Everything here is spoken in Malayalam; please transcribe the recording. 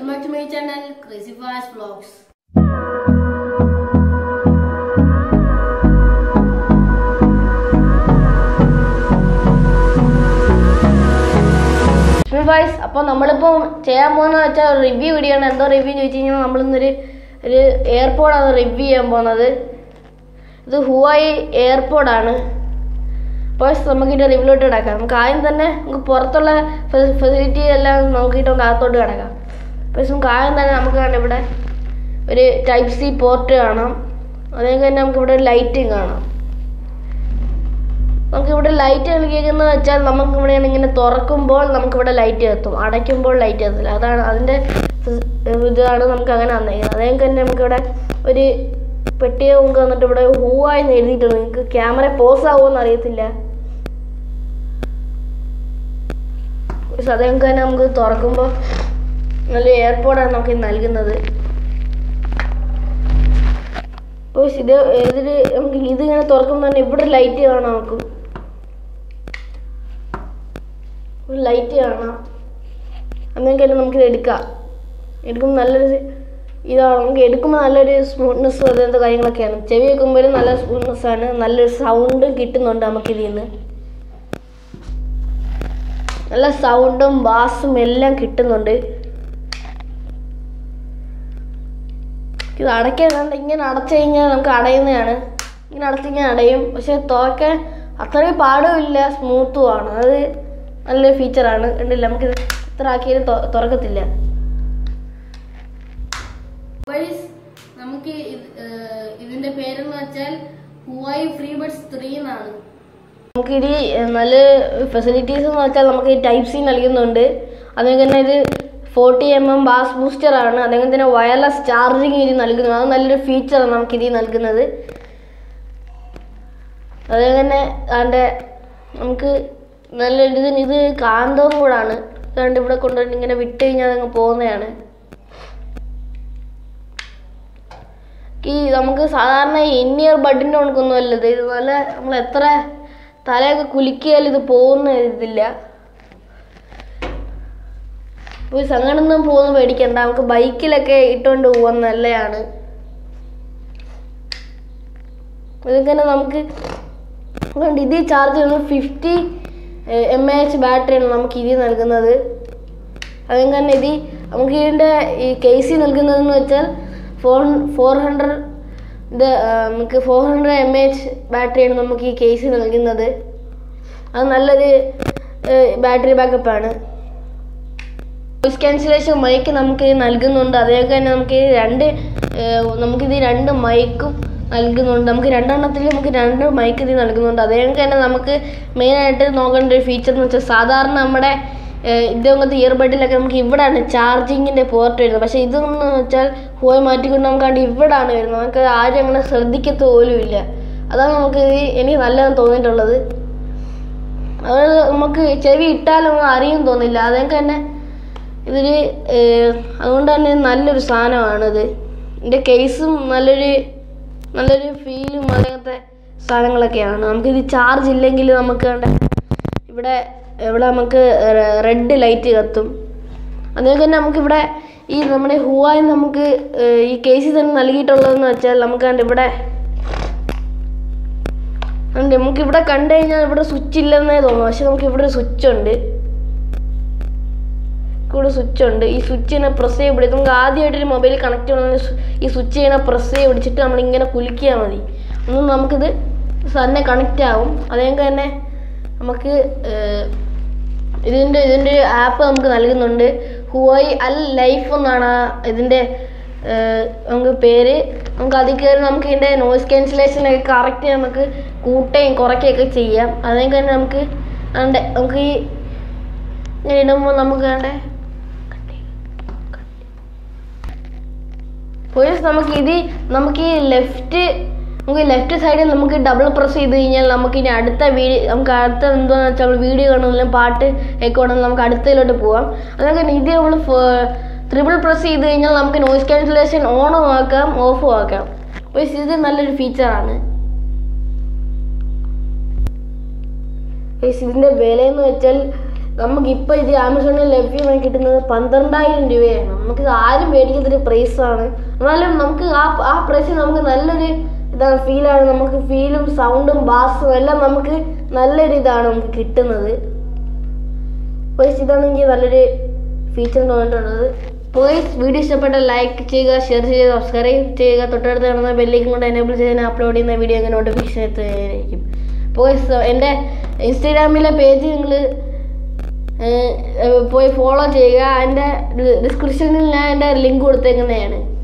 welcome back to my channel crazy fast vlogs guys അപ്പോൾ നമ്മളിപ്പോൾ ചെയ്യാൻ പോകുന്നത് വെച്ചാൽ റിവ്യൂ വീഡിയോ ആണ് എന്തോ റിവ്യൂ ചോദിച്ചു കഴിഞ്ഞാൽ നമ്മളിന്നൊരു ഒരു എയർപോർട്ടാണ് റിവ്യൂ ചെയ്യാൻ പോകുന്നത് ഇത് ഹുവായി എയർപോർട്ടാണ് അപ്പോൾ നമുക്ക് ഇതിൻ്റെ റിവ്യൂലോട്ട് കിടക്കാം നമുക്ക് ആദ്യം തന്നെ നമുക്ക് പുറത്തുള്ള ഫെസിലിറ്റി എല്ലാം നോക്കിയിട്ട് നമുക്ക് അകത്തോട്ട് കിടക്കാം അപ്പോൾ നമുക്ക് ആദ്യം തന്നെ നമുക്ക് കാണാം ഇവിടെ ഒരു ടൈപ്പ് സി പോർട്ട് കാണാം അതേപോലെ തന്നെ നമുക്ക് ഇവിടെ ഒരു ലൈറ്റും കാണാം നമുക്ക് ഇവിടെ ലൈറ്റ് നൽകിയിരിക്കുന്നത് വെച്ചാൽ നമുക്ക് ഇവിടെ ഇങ്ങനെ തുറക്കുമ്പോൾ നമുക്ക് ഇവിടെ ലൈറ്റ് എത്തും അടയ്ക്കുമ്പോൾ ലൈറ്റ് എത്തില്ല അതാണ് അതിൻ്റെ ഇതാണ് നമുക്ക് അങ്ങനെ വന്നേക്കുന്നത് അതേ തന്നെ നമുക്കിവിടെ ഒരു പെട്ടിയെ നമുക്ക് വന്നിട്ട് ഇവിടെ ഹൂവായി എഴുതിയിട്ടുണ്ട് നിങ്ങൾക്ക് ക്യാമറ പോസ് ആവുമെന്ന് അറിയത്തില്ല അതേ തന്നെ നമുക്ക് തുറക്കുമ്പോൾ നല്ല എയർപോർട്ടാണ് നമുക്ക് ഇത് നൽകുന്നത് അപ്പോൾ ഇത് ഇതിൽ നമുക്ക് ഇതിങ്ങനെ തുറക്കുമ്പോൾ തന്നെ ഇവിടെ ലൈറ്റ് കാണാം നമുക്ക് ഒരു ലൈറ്റ് കാണാം അങ്ങനെ നമുക്കിത് എടുക്കാം എടുക്കുമ്പോൾ നല്ലൊരു ഇതാണ് നമുക്ക് എടുക്കുമ്പോൾ നല്ലൊരു സ്മൂത്ത്നെസ് അങ്ങനത്തെ കാര്യങ്ങളൊക്കെയാണ് ചെവി വെക്കുമ്പോഴും നല്ല സ്മൂത്ത്നെസ് ആണ് നല്ലൊരു സൗണ്ടും കിട്ടുന്നുണ്ട് നമുക്ക് ഇതിൽ നിന്ന് നല്ല സൗണ്ടും ബാസും എല്ലാം കിട്ടുന്നുണ്ട് ഇത് അടയ്ക്കാണ്ട് ഇങ്ങനെ അടച്ചു കഴിഞ്ഞാൽ നമുക്ക് അടയുന്നതാണ് ഇങ്ങനെ അടച്ചു കഴിഞ്ഞാൽ അടയും പക്ഷെ തുറക്കാൻ അത്രയും പാടുമില്ല സ്മൂത്തും ആണ് അത് നല്ലൊരു ഫീച്ചറാണ് കണ്ടില്ല നമുക്ക് ഇത്ര ആക്കിയാലും തുറക്കത്തില്ല നമുക്ക് ഇതിന്റെ പേരെന്ന് വെച്ചാൽ ഹുവായി ഫ്രീ ബഡ്സ് ത്രീ എന്നാണ് നമുക്ക് ഇത് നല്ല ഫെസിലിറ്റീസ് എന്ന് വെച്ചാൽ നമുക്ക് ടൈപ്പ് സി നൽകുന്നുണ്ട് അതുപോലെ തന്നെ ഇത് forty M M bass booster ആണ് അതേപോലെ തന്നെ വയർലെസ് ചാർജിങ് ഇത് നൽകുന്നത് അത് നല്ലൊരു ഫീച്ചറാണ് നമുക്ക് ഇതിൽ നൽകുന്നത് അതേപോലെ തന്നെ അതിൻ്റെ നമുക്ക് നല്ല ഇതിന് ഇത് കാന്തവും കൂടാണ് അതുകൊണ്ട് ഇവിടെ കൊണ്ടുപോയി ഇങ്ങനെ വിട്ട് കഴിഞ്ഞാൽ അതങ്ങ് പോകുന്നതാണ് ഈ നമുക്ക് സാധാരണ ഇന്നിയർ ബഡിൻ്റെ കണക്കൊന്നും അല്ല ഇത് നല്ല നമ്മൾ എത്ര തലയൊക്കെ കുലുക്കിയാൽ ഇത് പോകുന്ന ഇതില്ല ഇപ്പോൾ സംഘടന പോകുന്ന പേടിക്കണ്ട നമുക്ക് ബൈക്കിലൊക്കെ ഇട്ടുകൊണ്ട് പോകാൻ നല്ലതാണ് ഇതിങ്ങനെ നമുക്ക് അതുകൊണ്ട് ഇത് ചാർജ് ചെയ്യുന്നത് ഫിഫ്റ്റി എം എ എച്ച് ബാറ്ററിയാണ് നമുക്ക് ഇത് നൽകുന്നത് അതുകൊണ്ട് തന്നെ ഇത് നമുക്ക് ഇതിൻ്റെ ഈ കേസി നൽകുന്നതെന്ന് വെച്ചാൽ ഫോർ ഫോർ ഹൺഡ്രഡ് ഇത് നമുക്ക് ഫോർ ഹൺഡ്രഡ് എം എച്ച് ബാറ്ററിയാണ് നമുക്ക് ഈ കേസ് നൽകുന്നത് അത് നല്ലൊരു ബാറ്ററി ബാക്കപ്പാണ് വോയിസ് ക്യാൻസലേഷൻ മൈക്ക് നമുക്ക് നൽകുന്നുണ്ട് അതേപോലെ തന്നെ നമുക്ക് രണ്ട് നമുക്കിത് രണ്ട് മൈക്കും നൽകുന്നുണ്ട് നമുക്ക് രണ്ടെണ്ണത്തിൽ നമുക്ക് രണ്ട് മൈക്ക് ഇത് നൽകുന്നുണ്ട് അതേപോലെ തന്നെ നമുക്ക് മെയിനായിട്ട് നോക്കേണ്ട ഒരു ഫീച്ചർ എന്ന് വെച്ചാൽ സാധാരണ നമ്മുടെ ഇതങ്ങനത്തെ ഇയർബഡിലൊക്കെ നമുക്ക് ഇവിടെയാണ് ചാർജിങ്ങിൻ്റെ പോർട്ട് വരുന്നത് പക്ഷേ ഇതെന്ന് വെച്ചാൽ പോയി മാറ്റിക്കൊണ്ട് നമുക്കാണ്ട് ഇവിടാണ് വരുന്നത് നമുക്ക് ആരും അങ്ങനെ ശ്രദ്ധിക്കത്ത് പോലും ഇല്ല അതാണ് നമുക്ക് എനിക്ക് നല്ലതെന്ന് തോന്നിയിട്ടുള്ളത് അത് നമുക്ക് ചെവി ഇട്ടാലും അറിയും തോന്നില്ല അതൊക്കെ തന്നെ ഇതിൽ അതുകൊണ്ട് തന്നെ നല്ലൊരു സാധനമാണിത് ഇതിൻ്റെ കേസും നല്ലൊരു നല്ലൊരു ഫീലും അങ്ങനത്തെ സാധനങ്ങളൊക്കെയാണ് നമുക്കിത് ചാർജ് ഇല്ലെങ്കിൽ നമുക്ക് കണ്ട ഇവിടെ ഇവിടെ നമുക്ക് റെഡ് ലൈറ്റ് കത്തും അതുപോലെ തന്നെ നമുക്കിവിടെ ഈ നമ്മുടെ ഹുവായി നമുക്ക് ഈ കേസിൽ തന്നെ നൽകിയിട്ടുള്ളതെന്ന് വെച്ചാൽ നമുക്ക് കണ്ട് ഇവിടെ നമുക്ക് ഇവിടെ കണ്ടു കഴിഞ്ഞാൽ ഇവിടെ സ്വിച്ച് ഇല്ലെന്നേ തോന്നുന്നു പക്ഷെ നമുക്ക് ഇവിടെ ഒരു സ്വിച്ച് ഉണ്ട് ഇവിടെ സ്വിച്ച് ഉണ്ട് ഈ സ്വിച്ചിനെ പ്രസ് ചെയ്ത് പിടിച്ച് നമുക്ക് ആദ്യമായിട്ട് ഒരു മൊബൈൽ കണക്ട് ചെയ്യണമെങ്കിൽ ഈ സ്വിച്ച് ചെയ്യണ പ്രസ് ചെയ്ത് പിടിച്ചിട്ട് നമ്മളിങ്ങനെ കുലുക്കിയാൽ മതി ഒന്നും നമുക്കിത് തന്നെ കണക്റ്റ് ആവും അതേപോലെ തന്നെ നമുക്ക് ഇതിൻ്റെ ഇതിൻ്റെ ഒരു ആപ്പ് നമുക്ക് നൽകുന്നുണ്ട് ഹുവായി അൽ ലൈഫ് എന്നാണ് ഇതിൻ്റെ നമുക്ക് പേര് നമുക്ക് അതിൽ കയറി നമുക്ക് ഇതിൻ്റെ നോയിസ് ക്യാൻസലേഷനൊക്കെ കറക്റ്റ് നമുക്ക് കൂട്ടുകയും കുറയ്ക്കുകയൊക്കെ ചെയ്യാം അതേപോലെ തന്നെ നമുക്ക് അതിൻ്റെ നമുക്ക് ഈ ഇങ്ങനെ ഇടുമ്പോൾ നമുക്ക് വേണ്ടേ പോലീസ് നമുക്ക് ഇത് നമുക്ക് ഈ ലെഫ്റ്റ് നമുക്ക് ലെഫ്റ്റ് സൈഡിൽ നമുക്ക് ഡബിൾ പ്രസ് ചെയ്ത് കഴിഞ്ഞാൽ നമുക്ക് ഇനി അടുത്ത വീഡിയോ നമുക്ക് അടുത്ത എന്താണെന്ന് വെച്ചാൽ വീഡിയോ കാണുന്നില്ല പാട്ട് ഒക്കെ ഉണ്ടെങ്കിൽ നമുക്ക് അടുത്തതിലോട്ട് പോവാം അതൊക്കെ ഇത് നമ്മൾ ത്രിബിൾ പ്രസ് ചെയ്ത് കഴിഞ്ഞാൽ നമുക്ക് നോയിസ് ക്യാൻസലേഷൻ ഓണും ആക്കാം ഓഫും ആക്കാം അപ്പോൾ ഇത് നല്ലൊരു ഫീച്ചറാണ് ഇതിൻ്റെ വിലയെന്ന് വെച്ചാൽ നമുക്ക് ഇപ്പൊ ഇത് ആമസോണിൽ ലഭ്യമായി കിട്ടുന്നത് പന്ത്രണ്ടായിരം രൂപയാണ് നമുക്ക് ഇത് ആരും മേടിക്കുന്നൊരു പ്രൈസാണ് എന്നാലും നമുക്ക് ആ ആ പ്രൈസിൽ നമുക്ക് നല്ലൊരു ഇതാണ് ഫീലാണ് നമുക്ക് ഫീലും സൗണ്ടും ബാസും എല്ലാം നമുക്ക് നല്ലൊരു ഇതാണ് നമുക്ക് കിട്ടുന്നത് പോയിസ് ഇതാണെങ്കിൽ നല്ലൊരു ഫീച്ചർ തോന്നിയിട്ടുള്ളത് പോയിസ് വീഡിയോ ഇഷ്ടപ്പെട്ട ലൈക്ക് ചെയ്യുക ഷെയർ ചെയ്യുക സബ്സ്ക്രൈബ് ചെയ്യുക തൊട്ടടുത്ത് കാണുന്ന ബെല്ലേക്കും കൊണ്ട് എനേബിൾ ചെയ്ത് അപ്ലോഡ് ചെയ്യുന്ന വീഡിയോ അങ്ങനെ നോട്ടിഫിക്കേഷൻ എത്തുന്നതായിരിക്കും പോയിസ് എൻ്റെ ഇൻസ്റ്റാഗ്രാമിലെ പേജ് നിങ്ങൾ പോയി ഫോളോ ചെയ്യുക അതിൻ്റെ ഡിസ്ക്രിപ്ഷനിൽ ഞാൻ എൻ്റെ ലിങ്ക് കൊടുത്തേക്കുന്നതാണ്